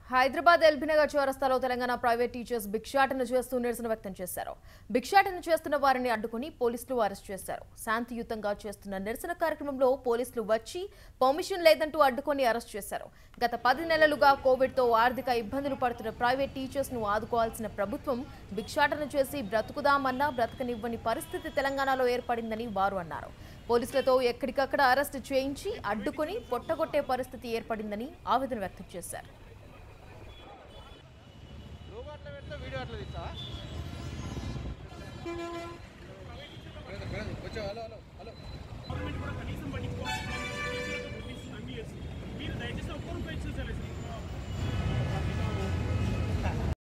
హైదరాబాద్ ఎల్బీనగర్ చౌరస్తాలో Telangana private teachers భిక్షాటన చేస్తూ నిరసన వ్యక్తం చేశారు భిక్షాటన చేస్తున్న వారిని అడ్డుకుని పోలీసులు అరెస్ట్ చేశారు శాంతియుతంగా చేస్తున్న నిరసన కార్యక్రమంలో పోలీసులు వచ్చి పర్మిషన్ లేదంటూ అడ్డుకొని అరెస్ట్ చేశారు గత పది నెలలుగా కోవిడ్తో ఆర్థిక ఇబ్బందులు పడుతున్న ప్రైవేట్ టీచర్స్ ను ఆదుకోవాల్సిన ప్రభుత్వం భిక్షాటన చేసి బ్రతుకుదామన్నా బ్రతకనివ్వని పరిస్థితి తెలంగాణలో ఏర్పడిందని వారు అన్నారు పోలీసులతో ఎక్కడికక్కడ అరెస్టు చేయించి అడ్డుకొని పొట్టగొట్టే పరిస్థితి ఏర్పడిందని ఆవేదన వ్యక్తం చేశారు లోగో అట్లా పెడితే వీడియో అట్లా తీస్తావా కొంచెం హలో హలో హలో గవర్నమెంట్ కూడా కనీసం పట్టించుకోవాలి అన్ని చేస్తుంది మీరు దయచేసి ఒక్కరు పోయి చూసారు